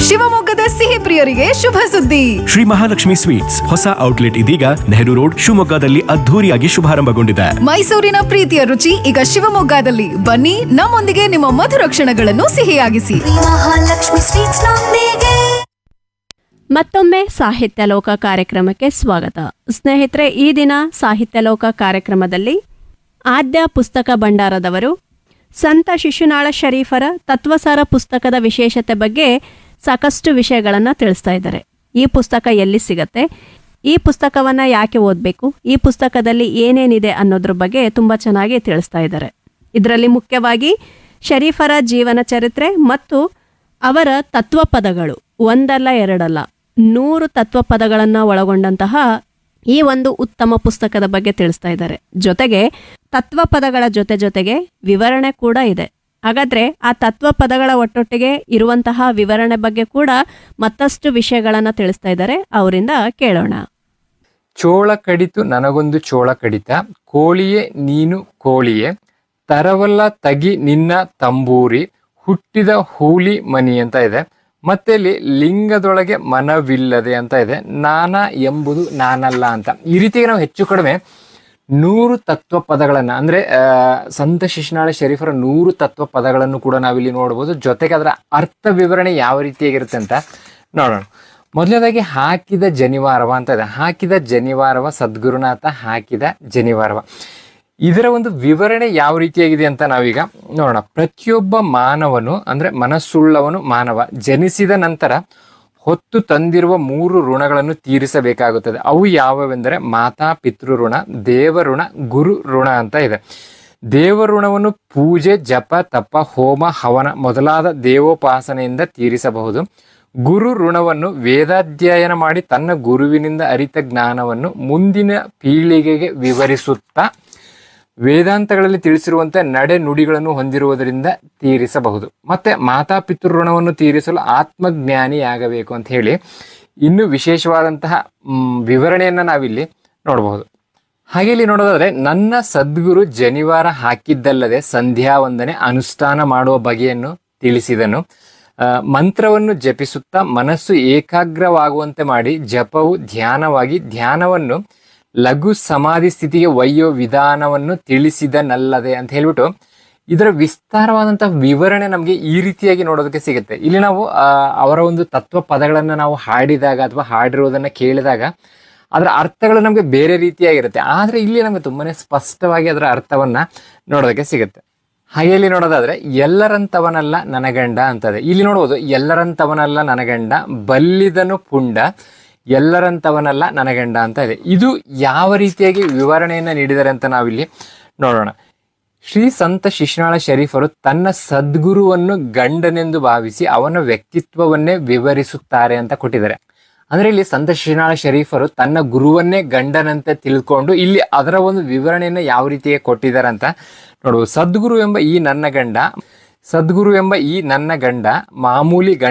ಶಿವಮೊಗ್ಗದ ಸಿಹಿ ಪ್ರಿಯರಿಗೆ ಶುಭ ಸುದ್ದಿ ಶ್ರೀ ಮಹಾಲಕ್ಷ್ಮಿ ಸ್ವೀಟ್ಸ್ ಹೊಸ ಔಟ್ಲೆಟ್ ಇದೀಗ ನೆಹರು ರೋಡ್ ಶಿವಮೊಗ್ಗದಲ್ಲಿ ಅದ್ಧೂರಿಯಾಗಿ ಶುಭಾರಂಭಗೊಂಡಿದೆ ಮೈಸೂರಿನ ಪ್ರೀತಿಯ ರುಚಿ ಈಗ ಶಿವಮೊಗ್ಗದಲ್ಲಿ ಬನ್ನಿ ನಮ್ಮೊಂದಿಗೆ ನಿಮ್ಮ ಮಧುರ ಕ್ಷಣಗಳನ್ನು ಸಿಹಿಯಾಗಿಸಿ ಮಹಾಲಕ್ಷ್ಮಿ ಸ್ವೀಟ್ಸ್ ನೊಂದಿಗೆ ಮತ್ತೊಮ್ಮೆ ಸಾಹಿತ್ಯ ಲೋಕ ಕಾರ್ಯಕ್ರಮಕ್ಕೆ ಸ್ವಾಗತ ಸ್ನೇಹಿತರೆ ಈ ದಿನ ಸಾಹಿತ್ಯ ಲೋಕ ಕಾರ್ಯಕ್ರಮದಲ್ಲಿ ಆದ್ಯ ಪುಸ್ತಕ ಭಂಡಾರದವರು ಸಂತ ಶಿಶುನಾಳ ಶರೀಫರ ತತ್ವಸಾರ ಪುಸ್ತಕದ ವಿಶೇಷತೆ ಬಗ್ಗೆ ಸಾಕಷ್ಟು ವಿಷಯಗಳನ್ನು ತಿಳಿಸ್ತಾ ಇದ್ದಾರೆ ಈ ಪುಸ್ತಕ ಎಲ್ಲಿ ಸಿಗತ್ತೆ ಈ ಪುಸ್ತಕವನ್ನು ಯಾಕೆ ಓದಬೇಕು ಈ ಪುಸ್ತಕದಲ್ಲಿ ಏನೇನಿದೆ ಅನ್ನೋದ್ರ ಬಗ್ಗೆ ತುಂಬ ಚೆನ್ನಾಗಿ ತಿಳಿಸ್ತಾ ಇದ್ದಾರೆ ಇದರಲ್ಲಿ ಮುಖ್ಯವಾಗಿ ಶರೀಫರ ಜೀವನ ಚರಿತ್ರೆ ಮತ್ತು ಅವರ ತತ್ವಪದಗಳು ಒಂದಲ್ಲ ಎರಡಲ್ಲ ನೂರು ತತ್ವಪದಗಳನ್ನು ಒಳಗೊಂಡಂತಹ ಈ ಒಂದು ಉತ್ತಮ ಪುಸ್ತಕದ ಬಗ್ಗೆ ತಿಳಿಸ್ತಾ ಇದ್ದಾರೆ ಜೊತೆಗೆ ತತ್ವಪದಗಳ ಜೊತೆ ಜೊತೆಗೆ ವಿವರಣೆ ಕೂಡ ಇದೆ ಹಾಗಾದ್ರೆ ಆ ತತ್ವಪದಗಳ ಒಟ್ಟೊಟ್ಟಿಗೆ ಇರುವಂತಹ ವಿವರಣೆ ಬಗ್ಗೆ ಕೂಡ ಮತ್ತಷ್ಟು ವಿಷಯಗಳನ್ನು ತಿಳಿಸ್ತಾ ಇದ್ದಾರೆ ಅವರಿಂದ ಕೇಳೋಣ ಚೋಳ ಕಡಿತು ನನಗೊಂದು ಚೋಳ ಕಡಿತ ಕೋಳಿಯೇ ನೀನು ಕೋಳಿಯೇ ತರವಲ್ಲ ತಗಿ ನಿನ್ನ ತಂಬೂರಿ ಹುಟ್ಟಿದ ಹೂಲಿ ಮನಿ ಅಂತ ಇದೆ ಮತ್ತೆ ಇಲ್ಲಿ ಲಿಂಗದೊಳಗೆ ಮನವಿಲ್ಲದೆ ಅಂತ ಇದೆ ನಾನ ಎಂಬುದು ನಾನಲ್ಲ ಅಂತ ಈ ರೀತಿಗೆ ನಾವು ಹೆಚ್ಚು ಕಡಿಮೆ ನೂರು ತತ್ವ ಪದಗಳನ್ನ ಅಂದ್ರೆ ಆ, ಸಂತ ಶಿಶುನಾಳ ಶರೀಫರ ನೂರು ತತ್ವ ಪದಗಳನ್ನು ಕೂಡ ನಾವಿಲ್ಲಿ ನೋಡ್ಬೋದು ಜೊತೆಗೆ ಅದರ ಅರ್ಥ ವಿವರಣೆ ಯಾವ ರೀತಿಯಾಗಿರುತ್ತೆ ಅಂತ ನೋಡೋಣ ಮೊದಲನೇದಾಗಿ ಹಾಕಿದ ಜನಿವಾರವ ಅಂತ ಇದೆ ಹಾಕಿದ ಜನಿವಾರವ ಸದ್ಗುರುನಾಥ ಹಾಕಿದ ಜನಿವಾರವ ಇದರ ಒಂದು ವಿವರಣೆ ಯಾವ ರೀತಿಯಾಗಿದೆ ಅಂತ ನಾವೀಗ ನೋಡೋಣ ಪ್ರತಿಯೊಬ್ಬ ಮಾನವನು ಅಂದ್ರೆ ಮನಸ್ಸುಳ್ಳವನು ಮಾನವ ಜನಿಸಿದ ನಂತರ ಹೊತ್ತು ತಂದಿರುವ ಮೂರು ಋಣಗಳನ್ನು ತೀರಿಸಬೇಕಾಗುತ್ತದೆ ಅವು ಯಾವುವೆಂದರೆ ಮಾತಾ ಪಿತೃ ಋಣ ದೇವ ಋಣ ಗುರು ಋಣ ಅಂತ ಇದೆ ದೇವ ಋಣವನ್ನು ಪೂಜೆ ಜಪ ತಪ ಹೋಮ ಹವನ ಮೊದಲಾದ ದೇವೋಪಾಸನೆಯಿಂದ ತೀರಿಸಬಹುದು ಗುರು ಋಣವನ್ನು ವೇದಾಧ್ಯಯನ ಮಾಡಿ ತನ್ನ ಗುರುವಿನಿಂದ ಅರಿತ ಜ್ಞಾನವನ್ನು ಮುಂದಿನ ಪೀಳಿಗೆಗೆ ವಿವರಿಸುತ್ತಾ ವೇದಾಂತಗಳಲ್ಲಿ ತಿಳಿಸಿರುವಂತೆ ನಡೆ ನುಡಿಗಳನ್ನು ಹೊಂದಿರುವುದರಿಂದ ತೀರಿಸಬಹುದು ಮತ್ತೆ ಮಾತಾ ಪಿತೃ ಋಣವನ್ನು ತೀರಿಸಲು ಆತ್ಮಜ್ಞಾನಿಯಾಗಬೇಕು ಅಂತ ಹೇಳಿ ಇನ್ನು ವಿಶೇಷವಾದಂತಹ ಮ್, ವಿವರಣೆಯನ್ನ ನಾವಿಲ್ಲಿ ನೋಡಬಹುದು ಹಾಗೆ ಇಲ್ಲಿ ನೋಡೋದಾದ್ರೆ ನನ್ನ ಸದ್ಗುರು ಜನಿವಾರ ಹಾಕಿದ್ದಲ್ಲದೆ ಸಂಧ್ಯಾ ವಂದನೆ ಅನುಷ್ಠಾನ ಮಾಡುವ ಬಗೆಯನ್ನು ತಿಳಿಸಿದನು ಆ, ಮಂತ್ರವನ್ನು ಜಪಿಸುತ್ತಾ ಮನಸ್ಸು ಏಕಾಗ್ರವಾಗುವಂತೆ ಮಾಡಿ ಜಪವು ಧ್ಯಾನವಾಗಿ ಧ್ಯಾನವನ್ನು ಲಘು ಸಮಾಧಿ ಸ್ಥಿತಿಗೆ ಒಯ್ಯೋ ವಿಧಾನವನ್ನು ತಿಳಿಸಿದನಲ್ಲದೆ ಅಂತ ಹೇಳ್ಬಿಟ್ಟು ಇದರ ವಿಸ್ತಾರವಾದಂತಹ ವಿವರಣೆ ನಮಗೆ ಈ ರೀತಿಯಾಗಿ ನೋಡೋದಕ್ಕೆ ಸಿಗುತ್ತೆ ಇಲ್ಲಿ ನಾವು ಆ, ಅವರ ಒಂದು ತತ್ವ ಪದಗಳನ್ನು ನಾವು ಹಾಡಿದಾಗ ಅಥವಾ ಹಾಡಿರುವುದನ್ನು ಕೇಳಿದಾಗ ಅದರ ಅರ್ಥಗಳು ನಮಗೆ ಬೇರೆ ರೀತಿಯಾಗಿರುತ್ತೆ ಆದರೆ ಇಲ್ಲಿ ನಮಗೆ ತುಂಬಾನೇ ಸ್ಪಷ್ಟವಾಗಿ ಅದರ ಅರ್ಥವನ್ನ ನೋಡೋದಕ್ಕೆ ಸಿಗುತ್ತೆ ಹಾಗೆ ಇಲ್ಲಿ ನೋಡೋದಾದ್ರೆ ಎಲ್ಲರಂತವನಲ್ಲ ನನಗಂಡ ಅಂತದೆ ಇಲ್ಲಿ ನೋಡ್ಬೋದು ಎಲ್ಲರಂತವನಲ್ಲ ನನಗಂಡ ಬಲ್ಲಿದನು ಪುಂಡ ಎಲ್ಲರಂತವನಲ್ಲ ನನಗಂಡ ಅಂತ ಇದೆ ಇದು ಯಾವ ರೀತಿಯಾಗಿ ವಿವರಣೆಯನ್ನ ನೀಡಿದ್ದಾರೆ ಅಂತ ನಾವಿಲ್ಲಿ ನೋಡೋಣ ಶ್ರೀ ಸಂತ ಶಿಶುನಾಳ ಶರೀಫರು ತನ್ನ ಸದ್ಗುರುವನ್ನು ಗಂಡನೆಂದು ಭಾವಿಸಿ ಅವನ ವ್ಯಕ್ತಿತ್ವವನ್ನೇ ವಿವರಿಸುತ್ತಾರೆ ಅಂತ ಕೊಟ್ಟಿದ್ದಾರೆ ಅಂದ್ರೆ ಇಲ್ಲಿ ಸಂತ ಶಿಶುನಾಳ ಶರೀಫರು ತನ್ನ ಗುರುವನ್ನೇ ಗಂಡನಂತೆ ತಿಳ್ಕೊಂಡು ಇಲ್ಲಿ ಅದರ ಒಂದು ವಿವರಣೆಯನ್ನ ಯಾವ ರೀತಿಯಾಗಿ ಕೊಟ್ಟಿದ್ದಾರೆ ಅಂತ ನೋಡುವುದು ಸದ್ಗುರು ಎಂಬ ಈ ನನ್ನ ಗಂಡ ಸದ್ಗುರು ಎಂಬ ಈ ನನ್ನ ಗಂಡ ಮಾಮೂಲಿ ಗಂಡ